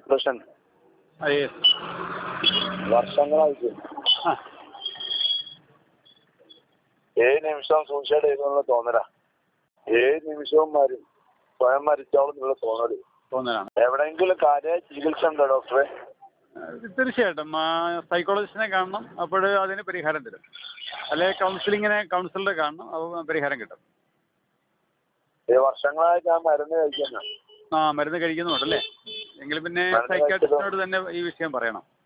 depression അതെ വർഷങ്ങളായിട്ട് ആ ഏത് നിമിഷവും സൂസൈഡ് ചെയ്തെന്നുള്ള തോന്നലാ ഏത് നിമിഷവും മരും സ്വയം മരിച്ചോളും എന്നുള്ള തോന്നല് തോന്നലാണ് എവിടെയെങ്കിലും കാര്യമായ ചികിത്സ ഉണ്ടോ ഡോക്ടറെ തീർച്ചയായിട്ടും സൈക്കോളജിസ്റ്റിനെ കാണണം അപ്പോൾ അതിന് പരിഹാരം തരും അല്ലെങ്കിൽ കൗൺസിലിങ്ങിനെ കൗൺസിലറെ കാണണം അപ്പോൾ പരിഹാരം കിട്ടും ഈ വർഷങ്ങളായിട്ട് ഞാൻ മരുന്ന് കഴിക്കുന്ന ആ മരുന്ന് കഴിക്കുന്നുണ്ടല്ലേ എങ്കിൽ പിന്നെ മരുന്ന് സൈക്കാട്രിസ്റ്റിനോട് തന്നെ ഈ വിഷയം പറയണം